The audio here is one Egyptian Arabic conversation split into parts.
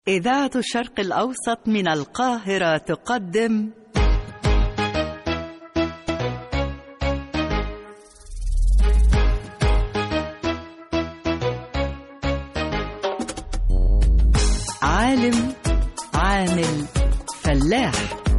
إذاعة الشرق الأوسط من القاهرة تقدم عالم عامل فلاح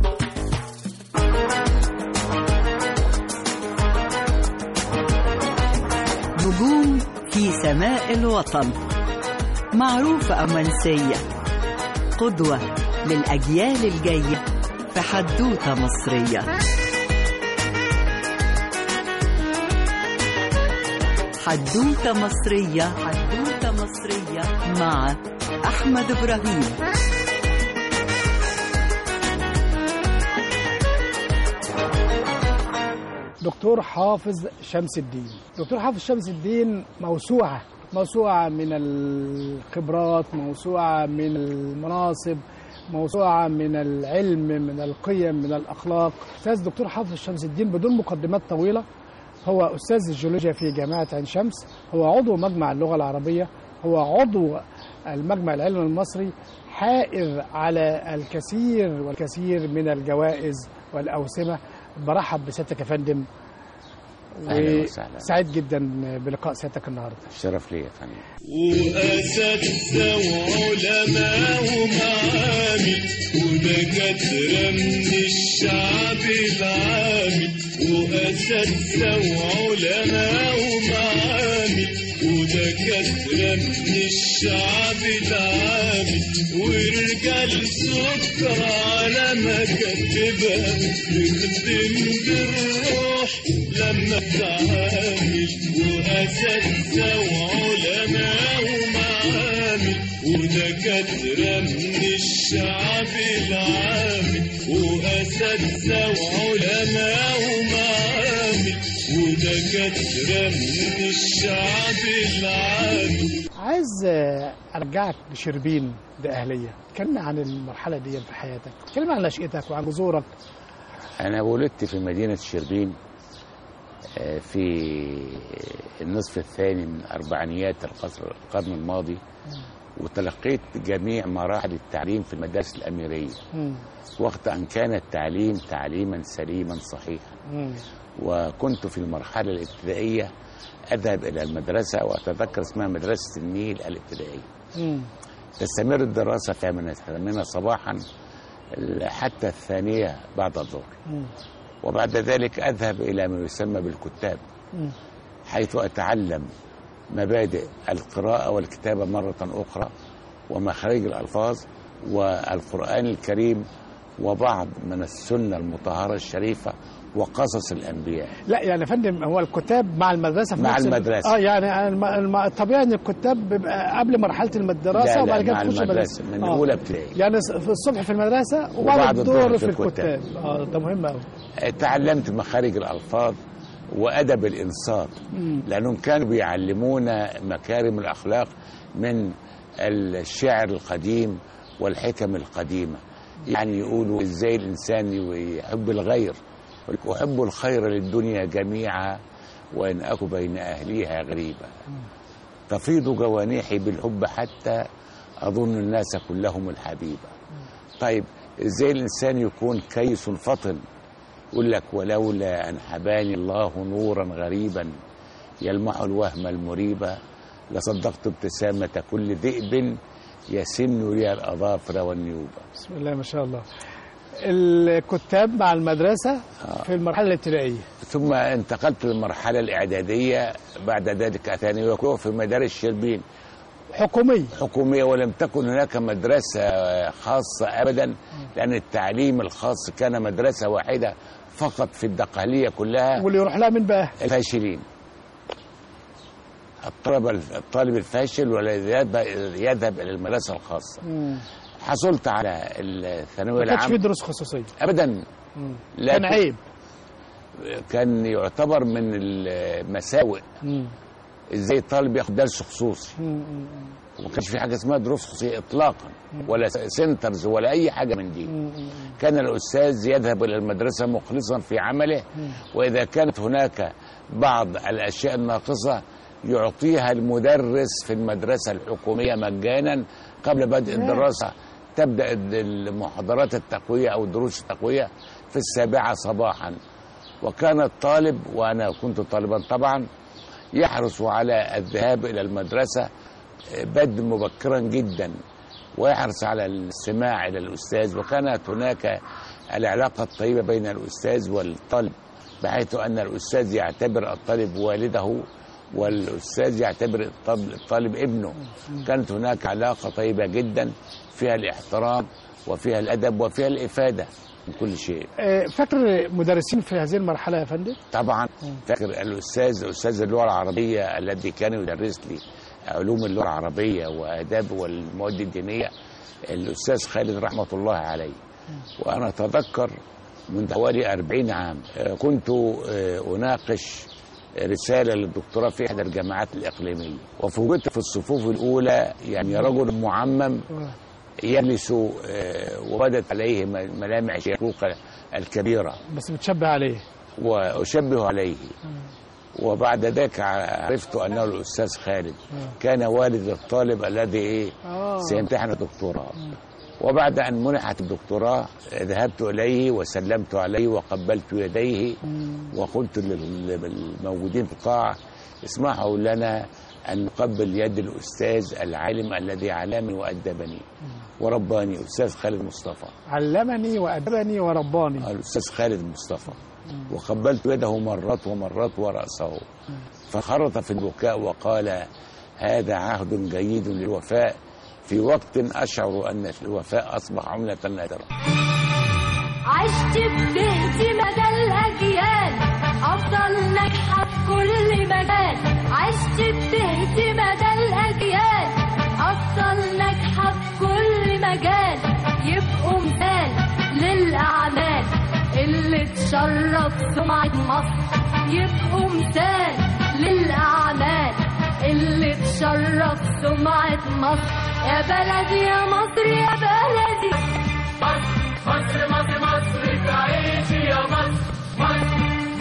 نجوم في سماء الوطن معروفة أم منسية قدوة للأجيال الجاية في حدوتة مصرية حدوتة مصرية حدوتة مصرية مع أحمد إبراهيم دكتور حافظ شمس الدين دكتور حافظ شمس الدين موسوعة موسوعة من الخبرات موسوعة من المناصب موسوعة من العلم من القيم من الأخلاق أستاذ دكتور حافظ شمس الدين بدون مقدمات طويلة هو أستاذ الجيولوجيا في جامعة عين شمس هو عضو مجمع اللغة العربية هو عضو المجمع العلمي المصري حائز على الكثير والكثير من الجوائز والأوسمة برحب بسيادتك يا فندم أهلا وسهلا. سعيد جدا بلقاء سيادتك النهارده الشرف ليا يا فندم وأساتذة وعلماء ومعامل ودكاترة من الشعب العامي وأساتذة وعلماء ومعامل ودكاترة من الشعب العامي ورجال سكر على مكاتبها بتخدم بالروح لما بتعامل وأساتذة وعلماء ومعامل ودكاترة من الشعب العامي وأساتذة وعلماء ومعامل ودكاترة من الشعب العامي عايز آه، ارجعك لشربين ده اهليه اتكلمنا عن المرحله دي في حياتك اتكلمنا عن نشأتك وعن جذورك أنا ولدت في مدينة شربين آه، في النصف الثاني من أربعينيات القصر القرن الماضي وتلقيت جميع مراحل التعليم في المدارس الأميرية مم. وقت أن كان التعليم تعليما سليما صحيحا مم. وكنت في المرحلة الابتدائية أذهب إلى المدرسة وأتذكر اسمها مدرسة النيل الابتدائية مم. تستمر الدراسة فيها من الثامنة صباحا حتى الثانية بعد الظهر مم. وبعد ذلك أذهب إلى ما يسمى بالكتاب مم. حيث أتعلم مبادئ القراءة والكتابة مرة أخرى ومخارج الألفاظ والقرآن الكريم وبعض من السنة المطهرة الشريفة وقصص الأنبياء لا يعني يا فندم هو الكتاب مع المدرسه في مع نفس ال- المدرسة. اه يعني الم- الم- الطبيعي ان الكتاب بيبقى قبل مرحله المدرسه لا لا وبعد كده مع تخش المدرسة من آه. أولى ابتدائي يعني في الصبح في المدرسه وبعد وبعد الظهر في الكتاب الكتاب. اه ده مهم قوي تعلمت مخارج الألفاظ وأدب الإنصات لأنهم كانوا بيعلمونا مكارم الأخلاق من الشعر القديم والحكم القديمة يعني يقولوا إزاي الإنسان يحب الغير أحب الخير للدنيا جميعا وإن أكو بين أهليها غريبة تفيض جوانحي بالحب حتى أظن الناس كلهم الحبيبة طيب إزاي الإنسان يكون كيس فطن يقول لك ولولا أن حباني الله نورا غريبا يلمح الوهم المريبة لصدقت ابتسامة كل ذئب يسن لي الأظافر والنيوبة بسم الله ما شاء الله الكتاب مع المدرسه في المرحله الابتدائيه ثم انتقلت للمرحلة الإعدادية بعد ذلك ثانوية في مدارس شربين حكوميه حكومية ولم تكن هناك مدرسة خاصة أبدا لأن التعليم الخاص كان مدرسة واحدة فقط في الدقهلية كلها واللي يروح لها من بقى الفاشلين الطلب الطالب الفاشل ولا يذهب يذهب الى المدرسه الخاصه مم. حصلت على الثانويه ما كانش في العامه دروس خصوصيه ابدا مم. لا كان عيب كان يعتبر من المساوئ مم. ازاي الطالب ياخد درس خصوصي مم. مم. وما كانش في حاجه اسمها دروس خصوصيه اطلاقا ولا سنترز ولا اي حاجه من دي مم. كان الاستاذ يذهب الى المدرسه مخلصا في عمله واذا كانت هناك بعض الاشياء الناقصه يعطيها المدرس في المدرسه الحكوميه مجانا قبل بدء الدراسة تبدأ المحاضرات التقوية أو الدروس التقوية في السابعة صباحا وكان الطالب وأنا كنت طالبا طبعا يحرص على الذهاب إلى المدرسة بدء مبكرا جدا ويحرص على الاستماع إلى الأستاذ وكانت هناك العلاقة الطيبة بين الأستاذ والطالب بحيث أن الأستاذ يعتبر الطالب والده والأستاذ يعتبر الطالب الطالب ابنه كانت هناك علاقة طيبة جدا فيها الاحترام وفيها الأدب وفيها الإفادة من كل شيء آه، فاكر مدرسين في هذه المرحله يا فندم طبعا فاكر الاستاذ استاذ اللغه العربيه الذي كان يدرس لي علوم اللغه العربيه واداب والمواد الدينيه الاستاذ خالد رحمه الله عليه وانا اتذكر من حوالي 40 عام آه، كنت آه، اناقش رساله للدكتوراه في احدى الجامعات الاقليميه وفوجئت في الصفوف الاولى يعني رجل معمم يجلس آه، وبدت عليه م- ملامح الشيخوخه الكبيره بس بتشبه عليه وأشبه عليه وبعد ذلك عرفت أنه الأستاذ خالد كان والد الطالب الذي إيه آه. سيمتحن الدكتوراه وبعد أن منحت الدكتوراه ذهبت إليه وسلمت عليه وقبلت يديه وقلت لل- للموجودين في القاعة اسمحوا لنا أن نقبل يد الأستاذ العالم الذي علمني وأدبني ورباني أستاذ خالد مصطفى علمني وادبني ورباني الأستاذ خالد مصطفى وقبلت يده مرات ومرات ورأسه فخرط في البكاء وقال هذا عهد جيد للوفاء في وقت أشعر أن الوفاء أصبح عملة نادرة عشت بتهدي مدى الأجيال أفضل ناجحة في كل مجال عشت بتهدي مدى الأجيال أفضل ناجحة في كل مجال يبقوا مثال للأعمال اللي تشرف سمعة مصر يبقوا مثال للأعمال اللي تشرف سمعة مصر يا بلدي يا مصر يا بلدي مصر مصر مصر تعيش يا مصر مصر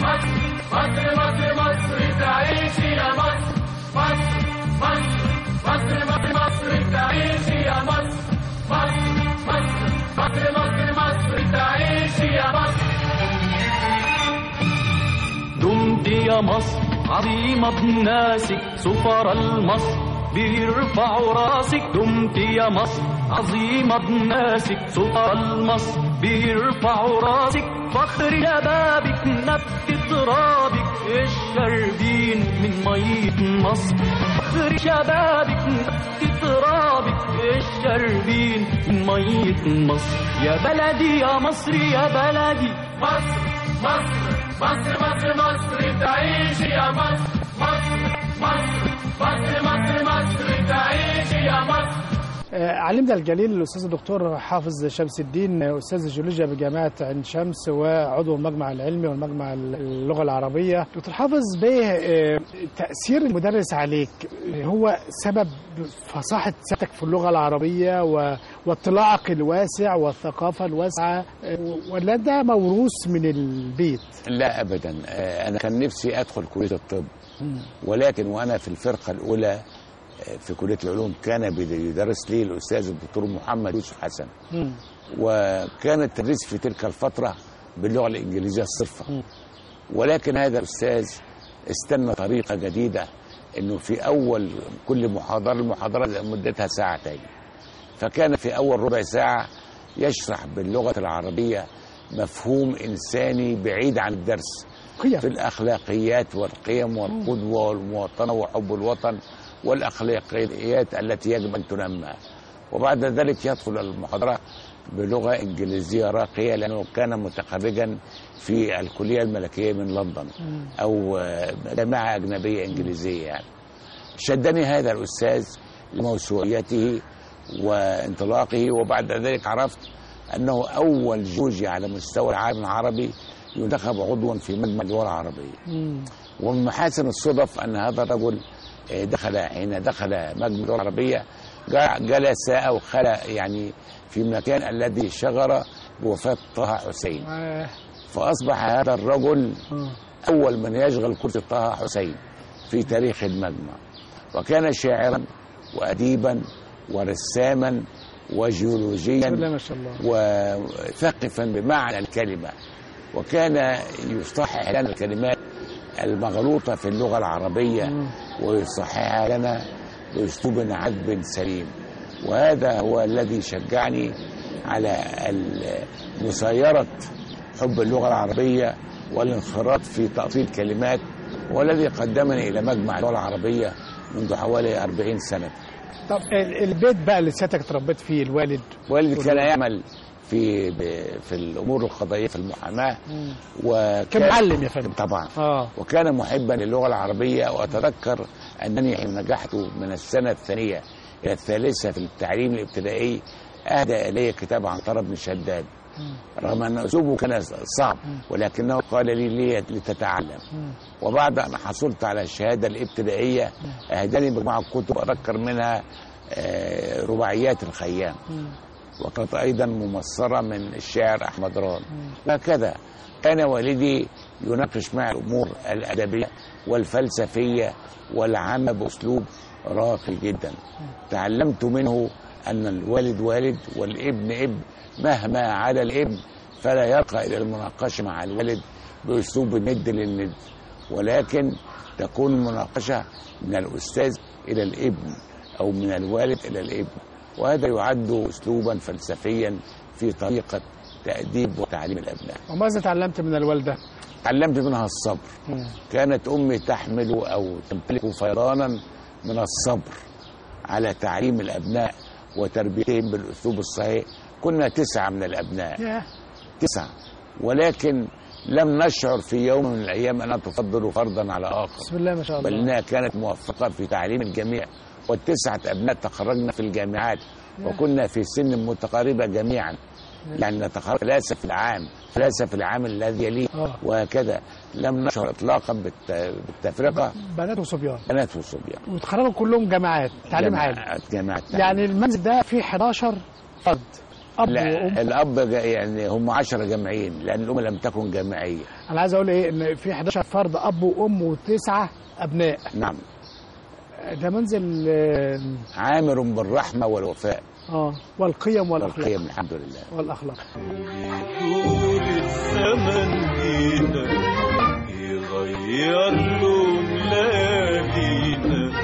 مصر مصر مصر مصر تعيش يا مصر مصر مصر مصر مصر مصر تعيش يا مصر مصر مصر مصر مصر مصر تعيش يا مصر دمت يا مصر عظيمة بناسك سفر المصر بيرفعوا راسك دمت يا مصر عظيمة بناسك سفر المصر بيرفعوا راسك فخر شبابك نبت ترابك الشربين من مية مصر فخر شبابك نبت ترابك الشربين من مية مصر يا بلدي يا مصر يا بلدي مصر مصر مصر مصر مصر تعيش يا مصر مصر مصر مصر مصر مصر تعيش يا مصر آه، علمنا الجليل الاستاذ الدكتور حافظ شمس الدين آه، استاذ الجيولوجيا بجامعه عين شمس وعضو المجمع العلمي والمجمع اللغه العربيه دكتور حافظ بيه آه، تاثير المدرس عليك آه، هو سبب فصاحه سيادتك في اللغه العربيه و- واطلاعك الواسع والثقافه الواسعه آه، ولا ده موروث من البيت لا ابدا آه، انا كان نفسي ادخل كليه الطب ولكن وانا في الفرقه الاولى آه، في كليه العلوم كان بيدرس لي الاستاذ الدكتور محمد يوسف حسن مم. وكان التدريس في تلك الفتره باللغه الانجليزيه الصرفه ولكن هذا الاستاذ استنى طريقه جديده انه في اول كل محاضره المحاضره مدتها ساعتين فكان في اول ربع ساعه يشرح باللغه العربيه مفهوم انساني بعيد عن الدرس قيم في الاخلاقيات والقيم والقدوه والمواطنه وحب الوطن والاخلاقيات التي يجب ان تنمى وبعد ذلك يدخل المحاضره بلغه انجليزيه راقيه لانه كان متخرجا في الكليه الملكيه من لندن او آه، جامعه اجنبيه انجليزيه يعني شدني هذا الاستاذ لموسوعيته وانطلاقه وبعد ذلك عرفت انه اول جورجي على مستوى العالم العربي ينتخب عضوا في مجمع اللغه العربيه مم. ومن محاسن الصدف ان هذا الرجل آه، دخل حين دخل مجمع اللغه العربيه جا- جلس او خلى يعني في المكان الذي شغر بوفاه طه حسين آه، فاصبح هذا الرجل آه. أول من يشغل كرسي طه حسين في تاريخ المجمع وكان شاعرا وأديبا ورساما وجيولوجيا بسم الله ما شاء الله وثقفا بمعنى الكلمة وكان يصحح لنا الكلمات المغلوطة في اللغة العربية ويصححها لنا بأسلوب عذب سليم وهذا هو الذي شجعني على ال- مسايرة حب اللغة العربية والانخراط في تأصيل كلمات والذي قدمني إلى مجمع اللغة العربية منذ حوالي 40 سنة طب ال- البيت بقى اللي سيادتك اتربيت فيه الوالد والدي كان يعمل في ب- في الامور القضائيه في المحاماه وكان كان معلم يا فندم طبعا اه وكان محبا للغه العربيه واتذكر انني حين نجحت من السنه الثانيه الى الثالثه في التعليم الابتدائي اهدى الي كتاب عن طرب بن شداد رغم ان اسلوبه كان صعب ولكنه قال لي لي لتتعلم وبعد ان حصلت على الشهاده الابتدائيه اهداني بمجموعه كتب اذكر منها آه، رباعيات الخيام وكانت ايضا ممصره من الشاعر احمد ران وهكذا كان والدي يناقش معي الامور الادبيه والفلسفيه والعامه باسلوب راقي جدا تعلمت منه ان الوالد والد والابن ابن مهما على الابن فلا يرقى الى المناقشه مع الوالد باسلوب الند للند ولكن تكون المناقشه من الاستاذ الى الابن او من الوالد الى الابن وهذا يعد اسلوبا فلسفيا في طريقه تاديب وتعليم الابناء وماذا تعلمت من الوالده؟ تعلمت منها الصبر كانت امي تحمل او تمتلك فيضانا من الصبر على تعليم الابناء وتربيتهم بالاسلوب الصحيح كنا تسعه من الابناء ياه تسعه ولكن لم نشعر في يوم من الايام انها تفضل فردا على اخر بسم الله ما شاء بل الله انها كانت موفقه في تعليم الجميع والتسعه ابناء تخرجنا في الجامعات وكنا في سن متقاربه جميعا يعني نتخرج ثلاثه في العام ثلاثه في العام الذي يليه آه. وهكذا لم نشعر اطلاقا بالت- بالتفرقه بنات وصبيان بنات وصبيان وتخرجوا كلهم جامعات تعليم عالي جامعات جامعات تعليم. يعني المنزل ده فيه 11 فرد اب لا وام الاب جا- يعني هم 10 جامعين لان الام لم تكن جامعيه انا عايز اقول ايه ان في 11 فرد اب وام وتسعه ابناء نعم ده منزل اه عامر بالرحمه والوفاء آه، والقيم والاخلاق والقيم الحمد لله والاخلاق طول الزمن جينا يغير لون ليالينا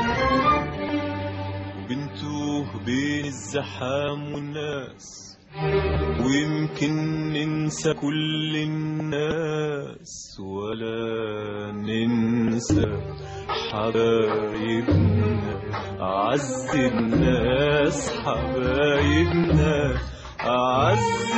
وبنتوه بين الزحام والناس ويمكن ننسى كل الناس ولا ننسى حبايبنا أعز الناس حبايبنا أعز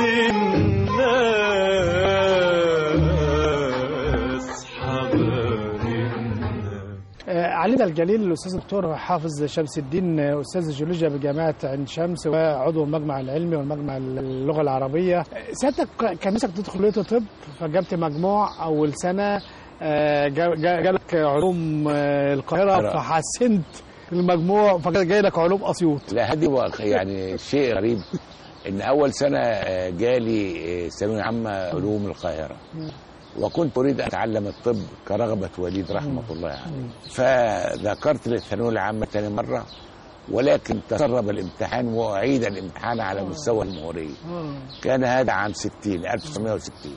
الناس حبايبنا آه، علينا الجليل الاستاذ الدكتور حافظ شمس الدين آه، استاذ الجيولوجيا بجامعه عين شمس وعضو المجمع العلمي والمجمع اللغه العربيه آه، سيادتك كان نفسك تدخل كليه الطب فجبت مجموع اول سنه آه، جا- جا- جالك علوم آه، القاهره القاهرة. فحسنت المجموع فجاي لك علوم اسيوط لا هذه واقع- يعني شيء غريب ان اول سنه آه، جالي آه، ثانويه عامه علوم القاهره وكنت اريد ان اتعلم الطب كرغبه وليد رحمه الله عليه فذكرت للثانويه العامه ثاني مره ولكن تسرب الامتحان واعيد الامتحان على مستوى الجمهوريه كان هذا عام 60 1960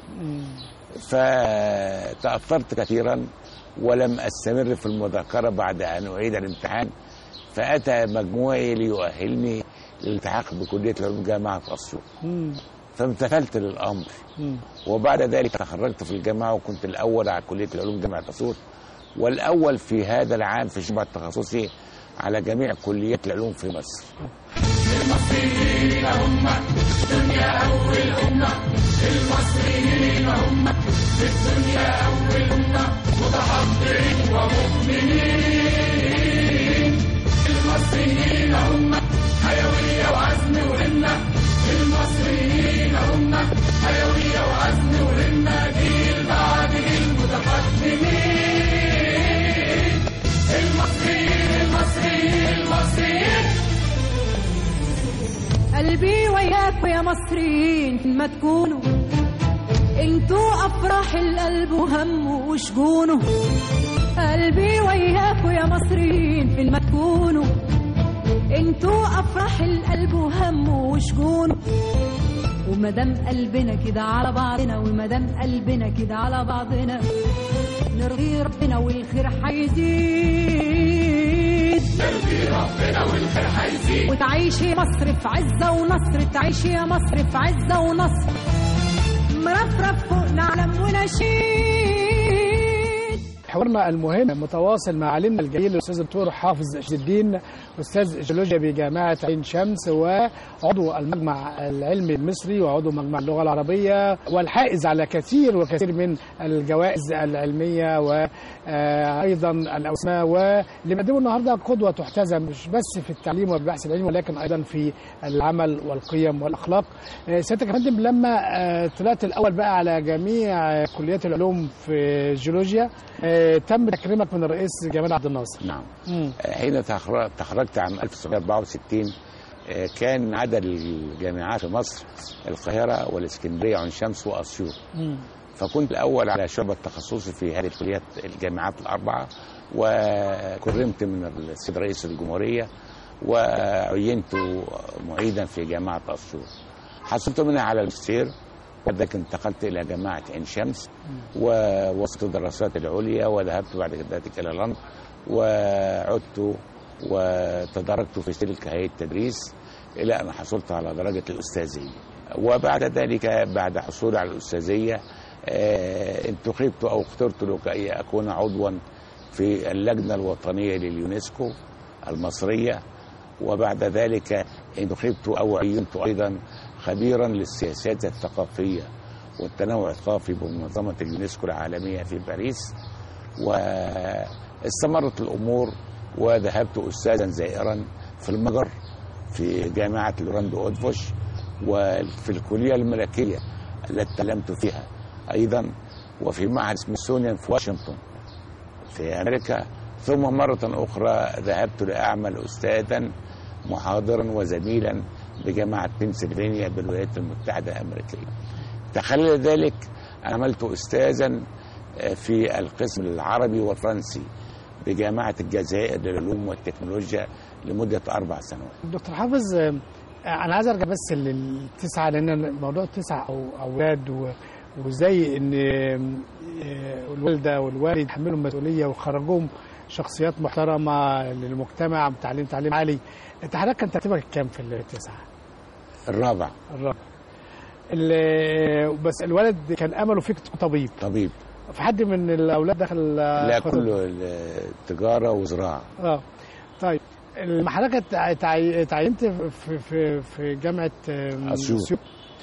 فتأثرت كثيرا ولم أستمر في المذاكرة بعد أن أعيد الامتحان فأتى مجموعي ليؤهلني للالتحاق بكلية العلوم جامعة أسيوط فامتثلت للأمر وبعد ذلك تخرجت في الجامعة وكنت الأول على كلية العلوم جامعة أسيوط والأول في هذا العام في شبه التخصصي على جميع كليات العلوم في مصر قلبي وياكوا يا مصريين فين ما تكونوا انتوا افراح القلب وهمه وشجونه قلبي وياكوا يا مصريين فين ما تكونوا انتوا افراح القلب وهمه وشجونه ومدام قلبنا كده على بعضنا ومدام قلبنا كده على بعضنا نرضي ربنا والخير هيزيد نرضي ربنا والخير هيزيد وتعيش يا مصر في عزة ونصر تعيش يا مصر في عزة ونصر مرفرف فوقنا علم ونشيد حوارنا المهم متواصل مع علمنا الجليل الاستاذ الدكتور حافظ عز الدين استاذ جيولوجيا بجامعه عين شمس وعضو المجمع العلمي المصري وعضو مجمع اللغه العربيه والحائز على كثير وكثير من الجوائز العلميه وايضا الاوسماء واللي بيقدمه النهارده قدوه تحتذى مش بس في التعليم والبحث العلمي ولكن ايضا في العمل والقيم والاخلاق آه، سيادتك يا فندم لما آه، طلعت الاول بقى على جميع آه، كليات العلوم في الجيولوجيا آه، تم تكريمك من الرئيس جمال عبد الناصر نعم مم. حين تخر- تخرجت عام 1964 آه، كان عدد الجامعات في مصر القاهرة والإسكندرية وعين شمس وأسيوط مم. فكنت الأول على شعبة تخصصي في هذه الكليات الجامعات الأربعة وكرمت من السيد رئيس الجمهورية وعينت معيدا في جامعة أسيوط حصلت منها على الماجستير وذلك انتقلت إلى جامعة عين شمس ووسط الدراسات العليا وذهبت بعد ذلك إلى لندن وعدت وتدرجت في تلك هيئة التدريس إلى أن حصلت على درجة الأستاذية وبعد ذلك بعد حصولي على الأستاذية آه، انتخبت أو اخترت لكي أكون عضوا في اللجنة الوطنية لليونسكو المصرية وبعد ذلك انتخبت أو عينت أيضا خبيرا للسياسات الثقافية والتنوع الثقافي بمنظمة اليونسكو العالمية في باريس واستمرت الأمور وذهبت أستاذا زائرا في المجر في جامعة لوراندو أودفوش وفي الكلية الملكية التي تعلمت فيها أيضا وفي معهد سميثسونيان في واشنطن في أمريكا ثم مرة أخرى ذهبت لأعمل أستاذا محاضرا وزميلا بجامعة بنسلفانيا بالولايات المتحدة الأمريكية تخلل ذلك عملت أستاذا في القسم العربي والفرنسي بجامعة الجزائر للعلوم والتكنولوجيا لمدة أربع سنوات دكتور حافظ آه، انا عايز ارجع بس للتسعه لان موضوع التسع او اولاد و- وازاي ان آه، الوالده والوالد يتحملوا المسؤوليه وخرجوهم شخصيات محترمه للمجتمع بتعليم تعليم عالي انت حضرتك كان ترتيبك كام في التسعه؟ الرابع الرابع ال- بس الولد كان امله فيك تكون طبيب طبيب في حد من الاولاد دخل لا خطب؟ كله تجارة وزراعة اه طيب لما حضرتك تع- تعي- تعينت في في في جامعه آم، أسيوط.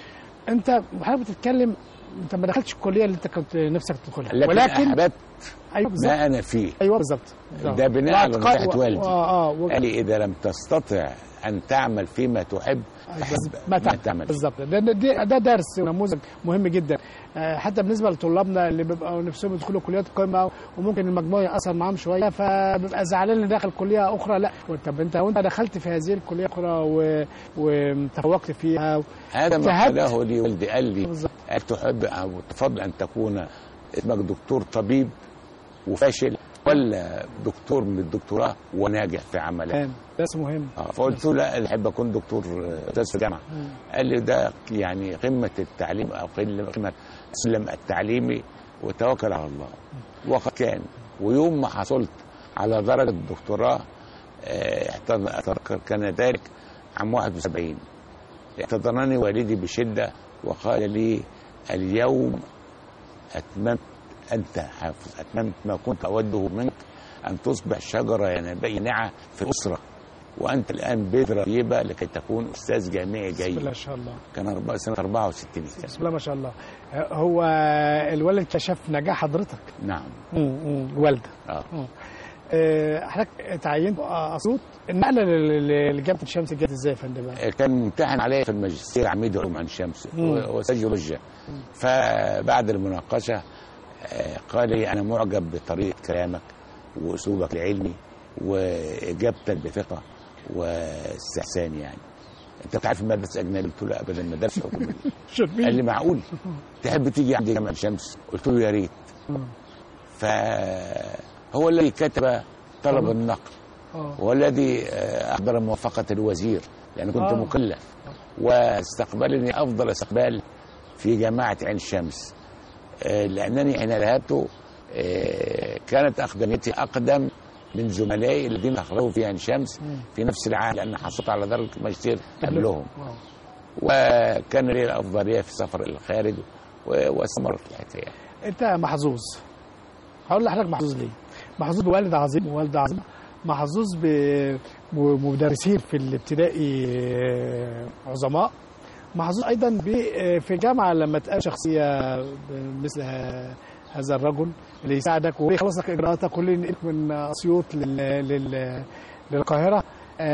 انت حضرتك بتتكلم انت ما دخلتش الكليه اللي انت كنت نفسك تدخلها لكن ولكن أحببت ايوه بالظبط ما أنا فيه ايوه بالظبط بالظبط. ده بناء على واعتقاد- نصيحة والدي. اه اه و- قال لي إذا لم تستطع أن تعمل فيما تحب فحسب ما ما تعمل تعمل بالظبط ده, ده, ده, ده درس ونموذج مهم جدا آه، حتى بالنسبه لطلابنا اللي بيبقوا نفسهم يدخلوا كليات قمه وممكن المجموع ياثر معاهم شويه فبيبقى زعلان اللي داخل كليه اخرى لا طب انت وانت دخلت في هذه الكليه اخرى و- وتفوقت فيها هذا ما ذهبت. قاله لي والدي قال لي بالظبط. هل تحب أو تفضل أن تكون اسمك دكتور طبيب وفاشل ولا دكتور من الدكتوراه وناجح في عملك تمام درس مهم آه، فقلت له لا أنا احب اكون دكتور آه، استاذ في الجامعه قال لي ده يعني قمه التعليم او قمه السلم التعليمي وتوكل على الله وقد كان ويوم ما حصلت على درجه الدكتوراه آه، احتضن- أتذكر كان ذلك عام 71 احتضنني والدي بشده وقال لي اليوم اتممت انت حافظ اتممت ما كنت اوده منك ان تصبح شجره ينابيع في الاسره وانت الان بذره طيبه لكي تكون استاذ جامعي بسم الله جيد ما شاء الله كان أربعة- سنه 64 كان. بسم الله ما شاء الله هو الولد كشف نجاح حضرتك نعم والده اه آه، حضرتك تعينت اسيوط النقله لل- لل- لجامعه الشمس جت ازاي يا فندم؟ كان ممتحن عليا في الماجستير عميد علوم عن شمس مم. وسجل فبعد المناقشه آه، قال لي انا معجب بطريقه كلامك واسلوبك العلمي واجابتك بثقه واستحسان يعني انت بتعرف مدرسه اجنبي قلت له ابدا مدرسه حكوميه قال لي معقول تحب تيجي عندي جامعه الشمس قلت له يا ريت فهو الذي كتب طلب النقل آه. هو الذي آه، احضر موافقه الوزير لان كنت آه. مكلف واستقبلني افضل استقبال في جامعه عين شمس آه، لانني حين ذهبت آه، كانت اقدميتي اقدم من زملائي الذين اخرجوا في عين شمس في نفس العام لان حصلت على درجه ماجستير قبلهم آه. وكان لي الافضليه في السفر الى الخارج و- واستمرت الحكايه انت محظوظ هقول لحضرتك محظوظ ليه محظوظ بوالد عظيم ووالده عظيمه محظوظ بمدرسين في الابتدائي آه، عظماء محظوظ ايضا ب- آه، في الجامعه لما تقابل شخصيه مثل ه- هذا الرجل اللي يساعدك ويخلص لك اجراءاتك واللي ينقلك من اسيوط لل... لل... للقاهره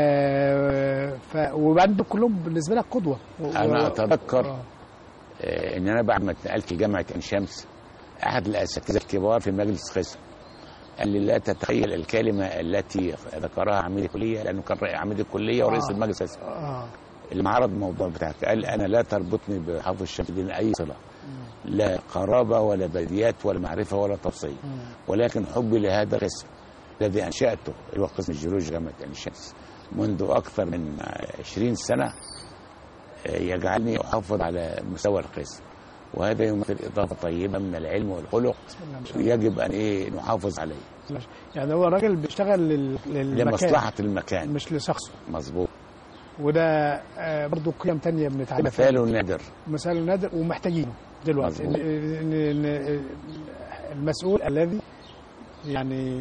آه، ف... وبعدين دول كلهم بالنسبه لك قدوه و- أنا و- أتذكر آه. آه، ان انا بعد ما اتنقلت لجامعه عين شمس احد الاساتذه الكبار في مجلس قسم قال لي لا تتخيل الكلمه التي ذكرها عميد الكليه لانه كان رئيس عميد الكليه ورئيس آه. المجلس القسم. آه. اللي عرض الموضوع بتاعك قال انا لا تربطني بحافظ الشمس الدين اي صله لا قرابه ولا بديات ولا معرفه ولا توصيه ولكن حبي لهذا القسم الذي انشاته اللي هو قسم الجيولوجيا جامعه عين شمس منذ اكثر من 20 سنه آه، يجعلني احافظ على مستوى القسم وهذا يمثل اضافه طيبه من العلم والخلق الله ما شاء الله. يجب ان ايه نحافظ عليه يعني هو الراجل بيشتغل لل... للمكان لمصلحه المكان مش لشخصه مظبوط وده آه، برضو قيم تانية بنتعلمها فيها. مثال نادر مثال نادر ومحتاجينه دلوقتي مظبوط. إن- إن- إن المسؤول الذي يعني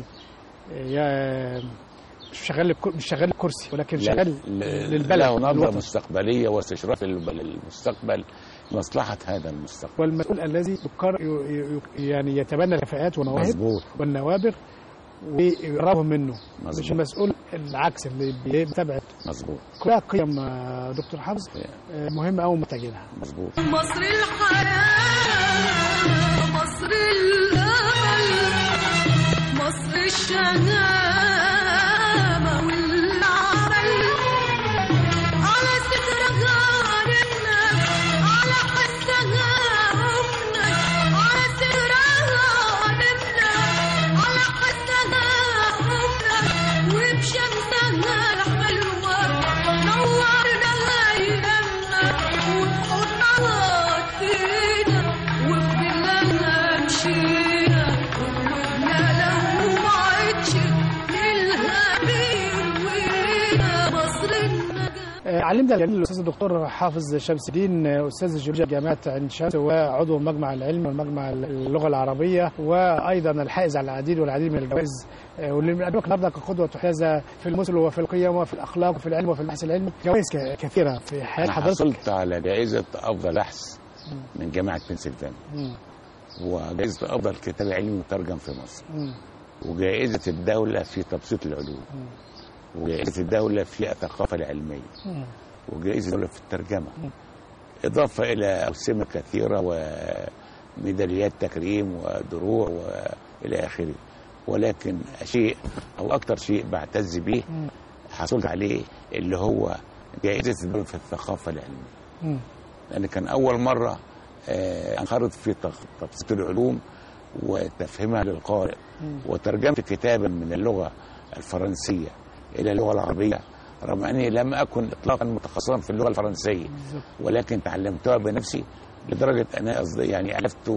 يا مش شغال للك- مش شغال الكرسي ولكن لا- شغال ل- للبلد له نظره للوطن. مستقبليه واستشراف للب- للمستقبل مصلحه هذا المستقبل والمسؤول الذي يقر ي- ي- يعني يتبنى الكفاءات والمواهب مظبوط والنوابغ ويقربهم منه مظبوط. مش المسؤول العكس اللي بيتبع مظبوط كلها قيم آه، دكتور حافظ آه، مهمه قوي محتاجينها مظبوط مصر الحياة مصر الأمل مصر الشهامة والعمل على سترها الناس على حسها أمنا على سترها الناس على حسها أمنا وبشمسها الحلوة نورنا أيامنا وبحضنها فينا وبدلها مشينا وقلوبنا لو ما عدش ليلها بيروينا مصر النجاة آه، علمنا الجليل الاستاذ الدكتور حافظ شمس الدين آه، استاذ الجيولوجيا جامعه عين شمس وعضو مجمع العلم والمجمع اللغه العربيه وايضا الحائز على العديد والعديد من الجوائز آه، واللي بنقدمك النهارده كقدوه تحتذى في المثل وفي القيم وفي الاخلاق وفي العلم وفي البحث العلمي جوائز ك- كثيره في حياه انا حضرتك حصلت على جائزه افضل بحث من جامعه بنسلفانيا مم. وجائزه افضل كتاب علمي مترجم في مصر مم. وجائزه الدوله في تبسيط العلوم وجائزه الدوله في الثقافه العلميه مم. وجائزه الدوله في الترجمه اضافه الى اوسمه كثيره وميداليات تكريم ودروع والى اخره ولكن شيء او اكثر شيء بعتز به حصلت عليه اللي هو جائزه الدوله في الثقافه العلميه مم. لان كان اول مره آه، انخرط في تخ- تبسيط العلوم وتفهيمها للقارئ وترجمت كتابا من اللغه الفرنسيه الى اللغه العربيه رغم اني لم اكن اطلاقا متخصصا في اللغه الفرنسيه ولكن تعلمتها بنفسي لدرجه انا أصد- يعني الفت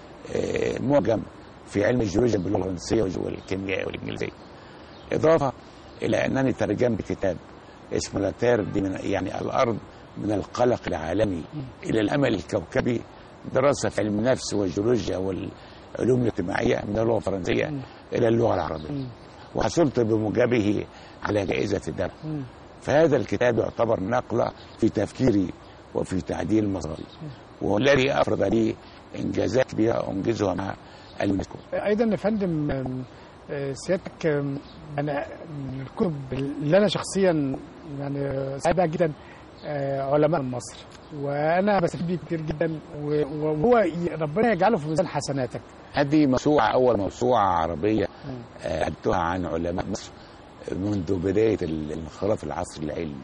آه، معجم في علم الجيولوجيا باللغه الفرنسيه والكيمياء والانجليزيه اضافه الى انني ترجمت كتاب اسمه لاتير دي من يعني الارض من القلق العالمي الى الامل الكوكبي دراسه في علم النفس والجيولوجيا والعلوم الاجتماعيه من اللغه الفرنسيه الى اللغه العربيه وحصلت بموجبه على جائزه الدرع فهذا الكتاب يعتبر نقله في تفكيري وفي تعديل مصادري وهو الذي افرض لي انجازات كبيره انجزها مع اليونسكو ايضا يا فندم آم، آه، سيادتك آم، انا من الكتب اللي انا شخصيا يعني سعيد بها جدا آه، علماء من مصر وانا بستفيد بيه كتير جدا و- وهو ي- ربنا يجعله في ميزان حسناتك هذه موسوعة أول موسوعة عربية آه، أدتها عن علماء مصر منذ بداية الانخراط في العصر العلمي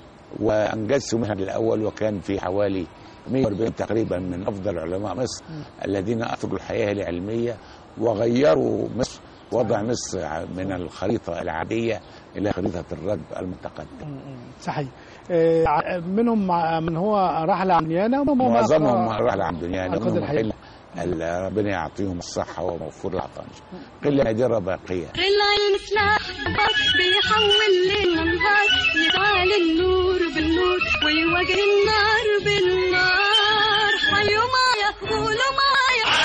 وأنجزت منها الأول وكان في حوالي 140 تقريبا من أفضل علماء مصر الذين أثروا الحياة العلمية وغيروا مصر وضع مصر ع- من الخريطة العادية الى خريطه الركب المتقدم صحيح آه، ع- منهم مع- من هو رحل عن ديانه ومنهم هو معظمهم أقرأ- راح عن دنيا على قدر منهم الحقيقة. قله ال- ربنا يعطيهم الصحه وموفور العطاء قله نادره باقيه العلم سلاح بيحول ليل نهار يجعل النور بالنور ويواجه النار بالنار حيوا معايا قولوا معايا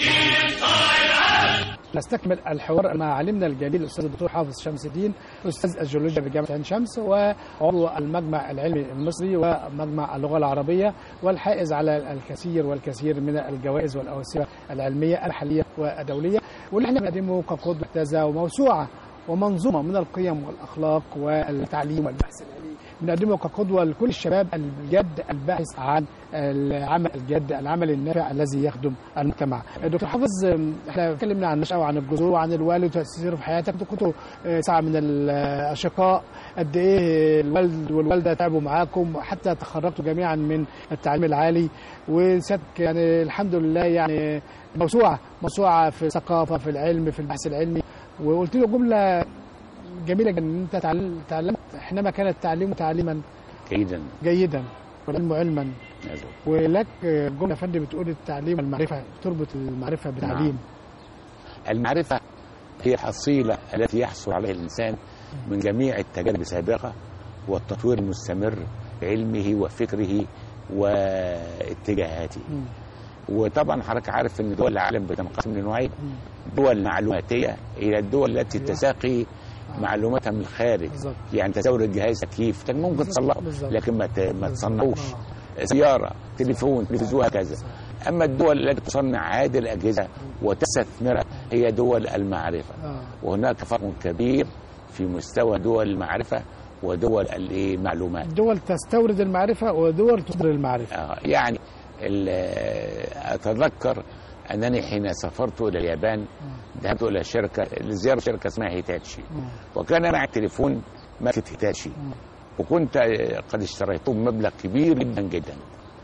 نستكمل الحوار مع علمنا الجليل الاستاذ الدكتور حافظ شمس الدين استاذ الجيولوجيا بجامعه عين شمس وعضو المجمع العلمي المصري ومجمع اللغه العربيه والحائز على الكثير والكثير من الجوائز والاوسمه العلميه المحليه والدوليه واللي احنا بنقدمه كقدوه محتذى وموسوعه ومنظومه من القيم والاخلاق والتعليم والبحث العلمي بنقدمه كقدوه لكل الشباب الجد الباحث عن العمل الجد العمل النافع الذي يخدم المجتمع. دكتور حافظ احنا اتكلمنا عن النشأة وعن الجذور وعن الوالد وتأثيره في حياتك انتوا كنتوا آه، ساعة من الأشقاء قد إيه الوالد والوالدة تعبوا معاكم حتى تخرجتوا جميعا من التعليم العالي وسيادتك يعني الحمد لله يعني موسوعة موسوعة في الثقافة في العلم في البحث العلمي وقلت له جملة جميلة جدا ان انت تعلم- تعلمت حينما كان التعليم تعليما جيدا جيدا والعلم علما نزل. ولك جمله يا فندم بتقول التعليم والمعرفه تربط المعرفه بالتعليم المعرفة هي الحصيلة التي يحصل عليها الإنسان من جميع التجارب السابقة والتطوير المستمر بعلمه وفكره واتجاهاته مم. وطبعا حضرتك عارف ان دول العالم بتنقسم لنوعين دول معلوماتيه الى الدول التي تساقي معلوماتها من الخارج بالظبط. يعني تستورد جهاز تكييف كان ممكن تصلحه بالظبط. لكن ما ت- ما تصنعوش سياره تليفون تلفزيون هكذا اما الدول التي تصنع هذه الاجهزه وتستثمرها هي دول المعرفه آه. وهناك فرق كبير في مستوى دول المعرفه ودول المعلومات دول تستورد المعرفه ودول تصدر المعرفه آه، يعني ال- اتذكر انني حين سافرت الى اليابان ذهبت الى شركه لزياره شركه اسمها هيتاتشي وكان معي تليفون ماركه هيتاتشي وكنت آه، قد اشتريته بمبلغ كبير جدا جدا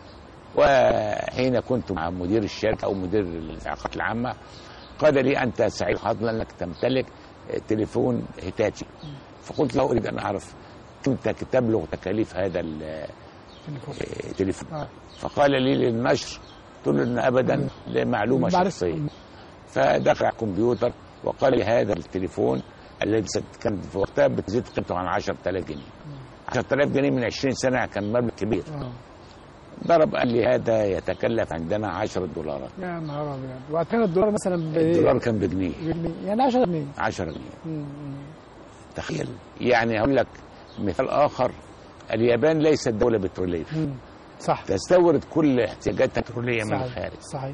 وحين كنت مع مدير الشركه او مدير العلاقات العامه قال لي انت سعيد حظا انك تمتلك آه، تليفون هيتاتشي فقلت له اريد ان اعرف كم تك- تبلغ تكاليف هذا ال- التليفون آه. فقال لي للنشر قلت له ان ابدا لمعلومه معرفة. شخصيه فدخل على الكمبيوتر وقال لي هذا التليفون الذي ست- كان في وقتها بتزيد قيمته عن 10000 جنيه 10000 جنيه من 20 سنه كان مبلغ كبير آه. ضرب قال لي هذا يتكلف عندنا 10 دولارات يا نهار ابيض وقت كان الدولار مثلا ب الدولار كان بجنيه بجنيه. يعني 10 جنيه 10 جنيه مم. تخيل يعني اقول لك مثال اخر اليابان ليست دوله بتروليه مم. صح تستورد كل احتياجاتها البتروليه من صحيح الخارج صحيح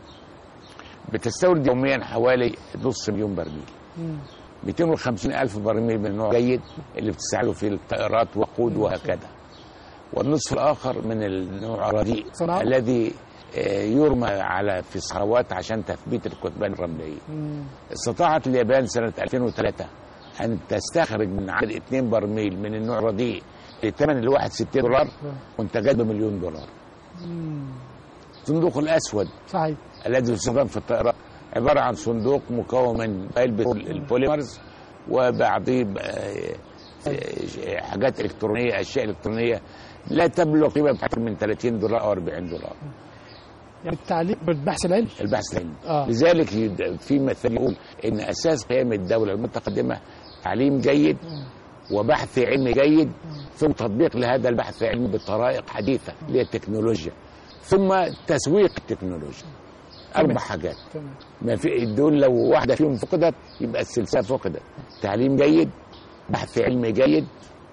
بتستورد يوميا حوالي نص مليون برميل مم. 250 ألف برميل من نوع جيد اللي بتساعده في الطائرات وقود وهكذا والنصف الآخر من النوع الرديء صناعة. الذي آه، يرمى على في الصحراوات عشان تثبيت الكثبان الرملية مم. استطاعت اليابان سنة 2003 أن تستخرج من عدد 2 برميل من النوع الرديء الثمن الواحد 60 دولار منتجات بمليون دولار مم. الصندوق الأسود صحيح الذي يستخدم في الطائرات عبارة عن صندوق مكون من علبة البوليمرز وبعضيه آه، آه، حاجات إلكترونية أشياء إلكترونية لا تبلغ قيمة أكثر من 30 دولار أو 40 دولار يعني التعليم بالبحث العلمي البحث العلمي آه. لذلك يد- في مثل يقول إن أساس قيام الدولة المتقدمة تعليم جيد وبحث علمي جيد ثم تطبيق لهذا البحث العلمي بطرائق حديثة اللي هي التكنولوجيا ثم تسويق التكنولوجيا أربع حاجات تمام ما في دول لو واحده فيهم فقدت يبقى السلسله فقدت تعليم جيد بحث علمي جيد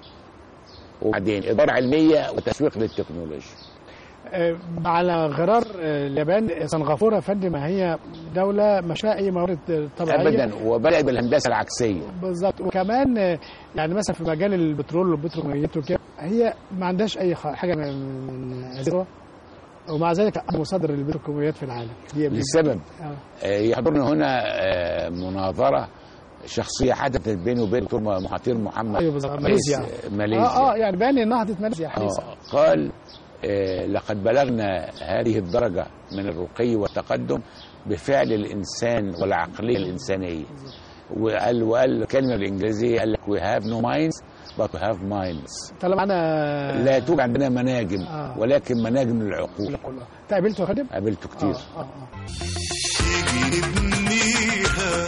وبعدين اداره علميه وتسويق للتكنولوجيا آه، على غرار آه، اليابان سنغافوره يا فندم هي دوله ما فيها اي موارد آه، طبيعيه ابدا وبدات بالهندسه العكسيه بالظبط وكمان آه، يعني مثلا في مجال البترول والبتروكيماويات وكده هي ما عندهاش اي خ- حاجه من من هذه ومع ذلك أكبر مصادر البتروكيماويات في العالم دي لسبب آه. آه، يحضرنا هنا آه، مناظره شخصيه حدثت بيني وبين دكتور مهاتير محمد ايوه بالظبط رئيس ماليزيا ماليزيا اه اه يعني باني نهضه ماليزيا حديثا آه، قال آه، لقد بلغنا هذه الدرجة من الرقي والتقدم بفعل الإنسان والعقلية الإنسانية وقال وقال الكلمه بالانجليزيه قال لك we have no minds but we have minds طالما معانا لا توجد عندنا مناجم آه. ولكن مناجم للعقول انت قابلته يا خادم؟ قابلته كتير آه، آه، آه. تيجي نبنيها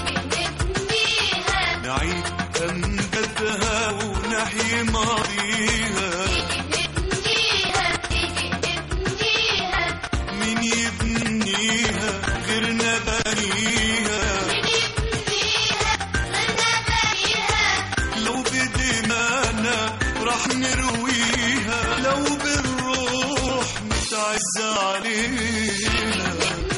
نعيد أمجدها ونحيي ماضيها مين يبنيها غيرنا بنيها لو بدمانا راح نرويها لو بالروح متعز علينا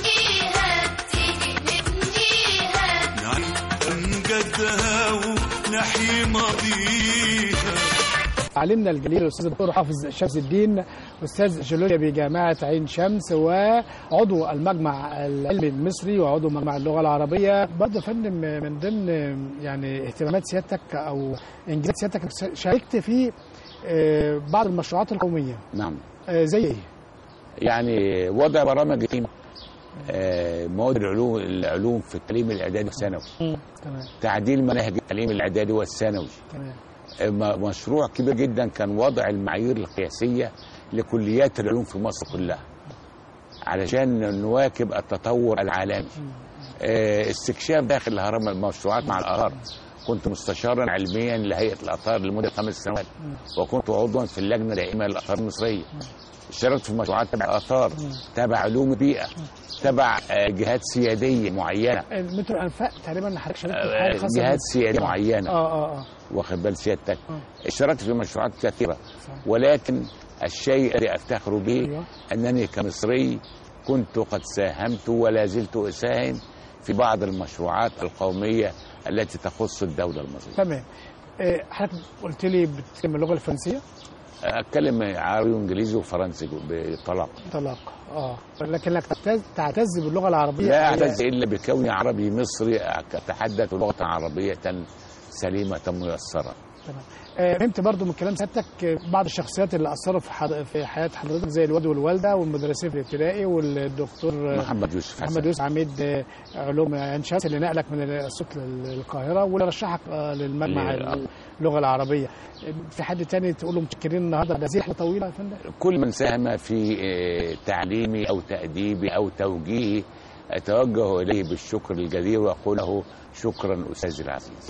نعيد أمجدها ونحيي ماضيها علمنا الجليل الاستاذ الدكتور حافظ شمس الدين استاذ جيولوجيا بجامعه عين شمس وعضو المجمع العلمي المصري وعضو مجمع اللغه العربيه برضه يا فندم من ضمن يعني اهتمامات سيادتك او انجازات سيادتك شاركت في آه، بعض المشروعات القوميه نعم آه، زي ايه؟ يعني وضع برامج قيمة آه، مواد العلوم العلوم في التعليم الاعدادي والثانوي تمام تعديل مناهج التعليم الاعدادي والثانوي تمام آه، م- مشروع كبير جدا كان وضع المعايير القياسيه لكليات العلوم في مصر كلها علشان نواكب التطور العالمي آه، استكشاف داخل الهرم المشروعات مع الاثار كنت مستشارا علميا لهيئه الاثار لمده خمس سنوات وكنت عضوا في اللجنه الدائمه للاثار المصريه اشتركت في مشروعات تبع الاثار تبع علوم البيئه تبع آه، جهات سياديه معينه المترو انفاق تقريبا حضرتك شاركت في آه، حاجه خاصه جهات بال- سياديه معينه اه اه اه واخد بال سيادتك آه. اشتركت في مشروعات كثيره صح. ولكن الشيء الذي افتخر به أيوة. انني كمصري كنت قد ساهمت ولا زلت اساهم في بعض المشروعات القوميه التي تخص الدوله المصريه. تمام آه، حضرتك قلت لي بتتكلم اللغه الفرنسيه اتكلم عربي وانجليزي وفرنسي بطلاق. طلاق اه لكنك تعتز, تعتز باللغه العربيه لا هي- اعتز الا بكوني عربي مصري اتحدث لغه عربيه سليمه ميسره. تمام آه، فهمت برضو من كلام سيادتك آه، بعض الشخصيات اللي اثروا في حض... في حياه حضرتك زي الوالد والوالده والمدرسين في الابتدائي والدكتور آه، محمد يوسف محمد حسن يوسف عميد آه، علوم عين شمس اللي نقلك من الصوت للقاهره واللي رشحك آه، للمجمع لل- اللغه العربيه آه، في حد تاني تقول له متشكرين النهارده ده زي رحله طويله يا فندم كل من ساهم في آه، تعليمي او تاديبي او توجيهي اتوجه اليه بالشكر الجزيل واقول له شكرا استاذي العزيز.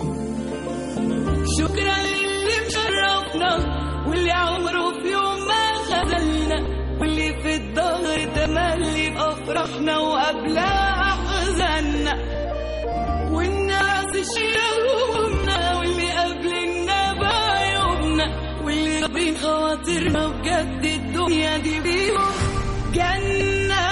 شكرا للي مشرفنا واللي عمره في يوم ما خذلنا واللي في الظهر تملي بأفراحنا وقبلها أحزاننا والناس شيلهمنا واللي قبلنا بعيوبنا واللي رابين خواطرنا بجد الدنيا دي بيهم جنة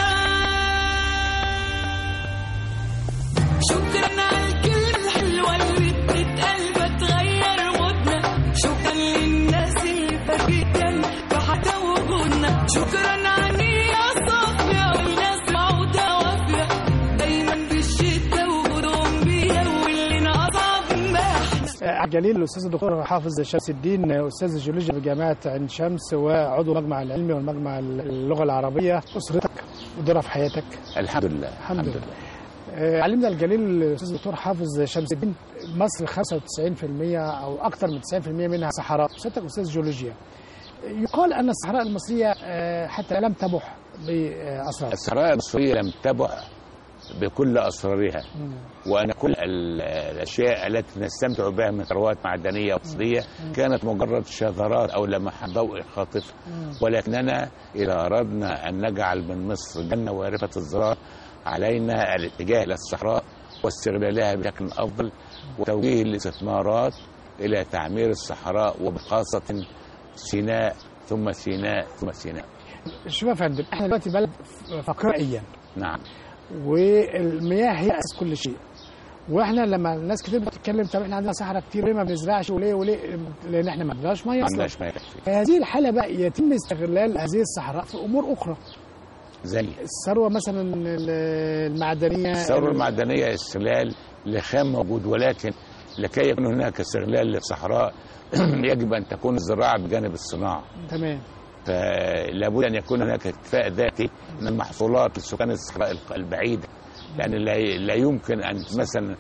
شكرا على الكلمة الحلوة اللي بتتقال بتغير مودنا شكرا للناس اللي فاكرين بحتى وجودنا شكرا على النية الصافية والناس معودة وافية دايما بالشدة وجودهم بيا واللي أصعب ما احنا آه، الجليل الاستاذ الدكتور حافظ شمس الدين آه، استاذ الجيولوجيا بجامعه عين شمس وعضو المجمع العلمي والمجمع اللغه العربيه اسرتك ودورها في حياتك الحمد لله الحمد لله آه، علمنا الجليل الاستاذ الدكتور حافظ شمس الدين مصر 95% او اكثر من 90% منها صحراء سيادتك استاذ جيولوجيا يقال ان الصحراء المصريه آه، حتى لم تبح باسرار الصحراء المصريه لم تبح بكل اسرارها وان كل ال- الاشياء التي نستمتع بها من ثروات معدنيه مصريه كانت مجرد شذرات او لمحات ضوء خاطفه ولكننا اذا اردنا ان نجعل من مصر جنه وارفه الزراعه علينا الاتجاه الى الصحراء واستغلالها بشكل افضل وتوجيه الاستثمارات الى تعمير الصحراء وبخاصه سيناء ثم سيناء ثم سيناء شوف يا فندم احنا دلوقتي بلد فقرائيا نعم والمياه هي اساس كل شيء واحنا لما الناس كتير بتتكلم طب احنا عندنا صحراء كتير ليه ما بنزرعش وليه وليه لان احنا ما عندناش ميه ما اصلا عندناش ما يكفي في هذه الحاله بقى يتم استغلال هذه الصحراء في امور اخرى زي الثروه مثلا ال- المعدنيه الثروة المعدنية استغلال لخام موجود ولكن لكي يكون هناك استغلال للصحراء يجب أن تكون الزراعة بجانب الصناعة تمام فلابد أن يكون هناك اكتفاء ذاتي من المحصولات لسكان الصحراء الق- البعيدة يعني لا لا يمكن أن مثلا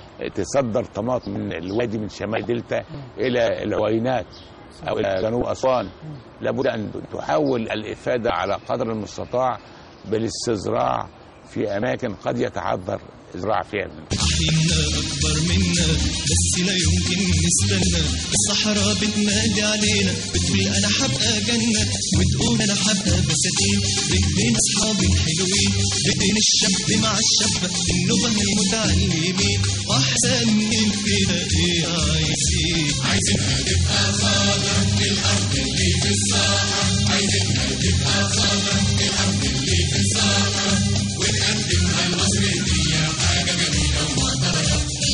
تصدر طماطم من الوادي من شمال دلتا الى العوينات او الى جنوب اسوان لابد ان تحاول الافاده على قدر المستطاع بالاستزراع في اماكن قد يتعذر ازراع فيها حينا أكبر منا بس لا يمكن نستنى الصحراء بتنادي علينا بتقول أنا حبقى جنة وتقول أنا حبقى بساتين بإيدين أصحابي الحلوين بإيدين الشاب مع الشابة النبه المتعلمين وأحسن من كده إيه عايزين عايزينها تبقى خضرا الأرض اللي في الصحراء عايزينها تبقى خضرا الأرض اللي في الصحراء ونقدمها لمصر هدية حاجة جميلة ومعتبرة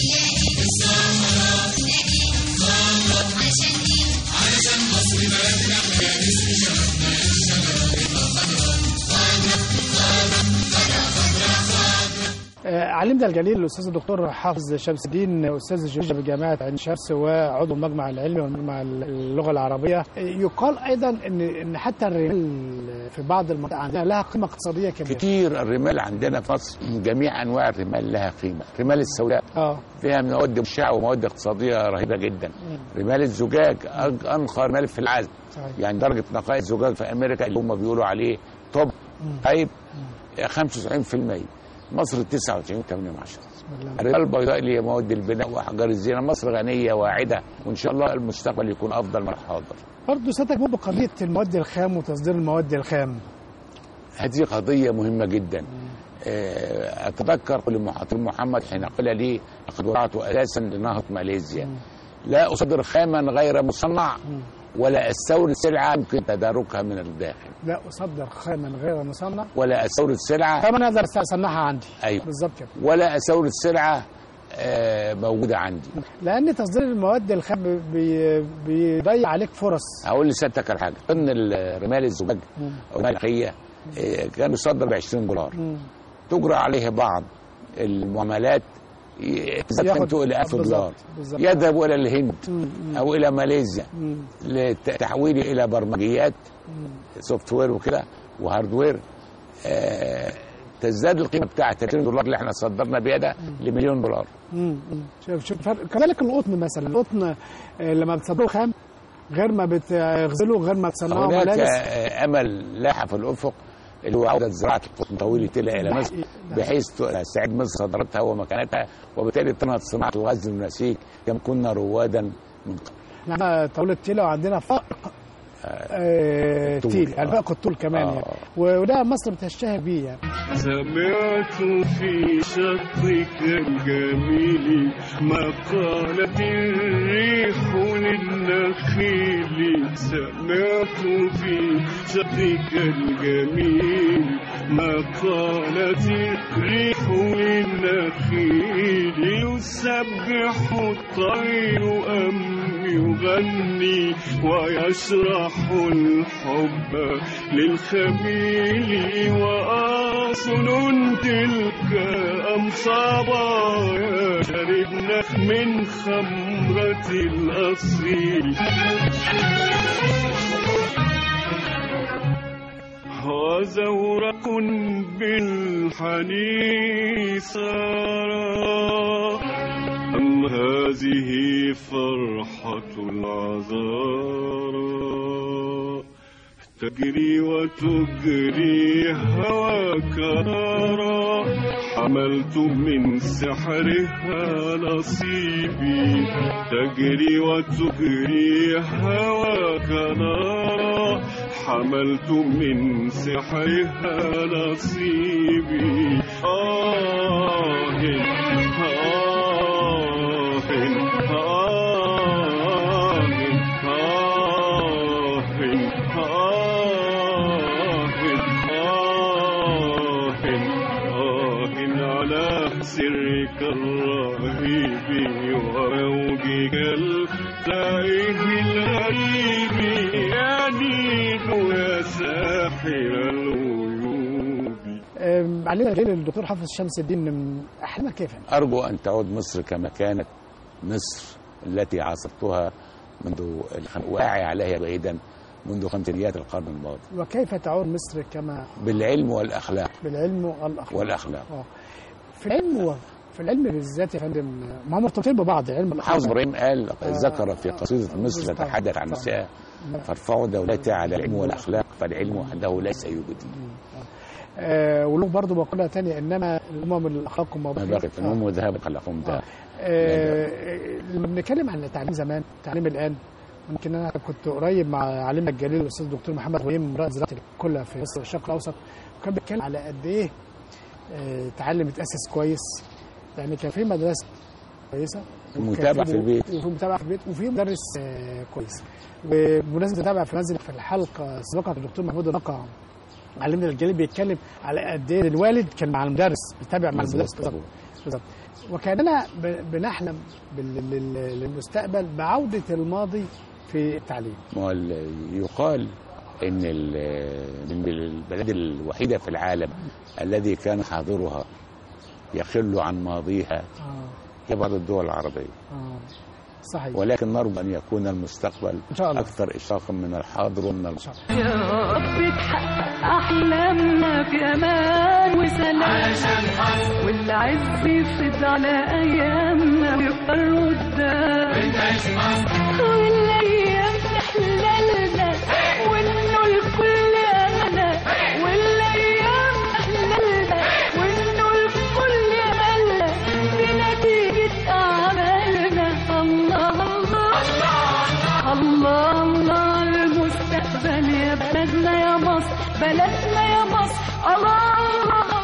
الصحراء صحراء علشان مصر بلدنا احنا نسر شبابنا الشجرة تبقى خضرا خضرا خضرا خضرا خضرا خضرا آه، علمنا الجليل الاستاذ الدكتور حافظ شمس الدين استاذ الجيولوجيا بجامعه عين شمس وعضو المجمع العلمي ومجمع اللغه العربيه آه، يقال ايضا ان ان حتى الرمال في بعض المناطق عندنا لها قيمه اقتصاديه كبيره كتير الرمال عندنا في مصر من جميع انواع الرمال لها قيمه الرمال السوداء اه فيها مواد مشعه ومواد اقتصاديه رهيبه جدا رمال الزجاج أج- انقى رمال في العالم صحيح. يعني درجه نقاء الزجاج في امريكا اللي هم بيقولوا عليه توب طيب 95% مصر 99 8 من عشرة الرمال البيضاء اللي هي مواد البناء واحجار الزينه مصر غنيه واعده وان شاء الله المستقبل يكون افضل من الحاضر برضه سيادتك مو بقضيه المواد الخام وتصدير المواد الخام هذه قضية مهمة جدا آه، أتذكر قول المحاطر محمد حين قال لي لقد وضعت أساسا لنهضة ماليزيا لا أصدر خاما غير مصنع ولا أستورد سلعة يمكن تداركها من الداخل لا اصدر خاما غير مصنع ولا أستورد سلعة كمان اقدر اصنعها عندي أيوة بالظبط كده ولا أستورد سلعة آه، موجودة عندي لان تصدير المواد الخام بي- بيضيع عليك فرص هقول لسيادتك على حاجة ضمن الرمال الزجاج أو الرمال الأخية آه، كان يصدر ب 20 دولار مم. تجرى عليه بعض المعاملات ي- ياخد- تدفع إلى 1000 بالظبط، دولار بالظبط. يذهب إلى الهند مم. أو إلى ماليزيا مم. لتحويله إلى برمجيات سوفت وير وكده وهاردوير آه تزداد القيمة بتاعت 30 دولار اللي احنا صدرنا بيها ده لمليون دولار مم. مم. شوف شوف فرق كذلك القطن مثلا القطن آه، لما بتصدره خام غير ما بتغزله غير ما تصنعه هناك ملابس آه، أمل لاحق في الأفق اللي هو عودة زراعة القطن طويلة إلى مصر بحيث تساعد مصر صادراتها ومكانتها وبالتالي تنهض صناعة الغزل والنسيج كما كنا روادًا من قبل احنا طاولة تيلة وعندنا فائق آه، الطول. تيل يعني فائق الطول كمان آه. يعني وده مصر بتشتهر بيه يعني سمعت في شطك الجميل مقالة الريح للنخيل سمعت في شطك الجميل مقالة الريح للنخيل يسبح الطير أم يغني ويشرح الحب للخميل وأصل تلك أم صبايا شربنا من خمرة الأصيل وزورق بالحنين سارا أم هذه فرحة العذارى تجري وتجري هواك نارا حملت من سحرها نصيبي تجري وتجري هواك نارا حملت من سحرها نصيبي آه آه آه آه على سرك الرهيب وموجك التائه الغريب يا نيل يا ساحر الغيوب آه، علينا غير الدكتور حافظ شمس الدين من احلامك كيف يعني؟ أرجو أن تعود مصر كما كانت مصر التي عاصرتها منذ الخم... واعي عليها بعيدا منذ خمسينيات القرن الماضي وكيف تعود مصر كما بالعلم والأخلاق بالعلم والاخلاق والأخلاق آه. في العلم و... في العلم بالذات يا فندم ما هم مرتبطين ببعض علم حافظ الأخلاق. ابراهيم قال آه. ذكر في قصيده مصر طبعاً. تحدث عن طبعاً. النساء فارفعوا دولتي على العلم والاخلاق فالعلم وحده ليس يبدي آه وله برضه مقولة تانية إنما الأمم الأخلاق ما ما بقيت النوم وذهب خلقهم ذهب آه، لما بنتكلم عن التعليم زمان التعليم الان ممكن انا كنت قريب مع عالمنا الجليل الاستاذ الدكتور محمد غويم رائد زراعه كلها في مصر والشرق الاوسط وكان بيتكلم على قد ايه آه، تعلم اتاسس كويس يعني كان في مدرسه كويسه متابعة في البيت. وفي متابعه في البيت وفي مدرس آه، كويس وبمناسبه متابعه في المنزل في الحلقه السابقه الدكتور محمود النقع علمنا الجليل بيتكلم على قد ايه الوالد كان مع المدرس بيتابع مع المدرس بالظبط بالظبط وكاننا ب- بنحلم بال- لل- للمستقبل بعوده الماضي في التعليم ما هو ال- يقال ان ال- من البلاد الوحيده في العالم الذي كان حاضرها يخل عن ماضيها آه. هي بعض الدول العربيه آه. صحيح ولكن نرجو ان يكون المستقبل إن شاء الله. اكثر اشراقا من الحاضر ومن الماضي يا رب تحقق أحلامنا في أمان وسلام علشان مصر والعز يفرض على أيامنا ويفضل قدام ونعيش مصر والأيام تحللنا وإنه الكل أملنا والأيام تحللنا وإنه الكل أملنا بنتيجة أعمالنا الله الله الله الله المستقبل يا بلدنا يا مصر بلدنا يا مصر الله الله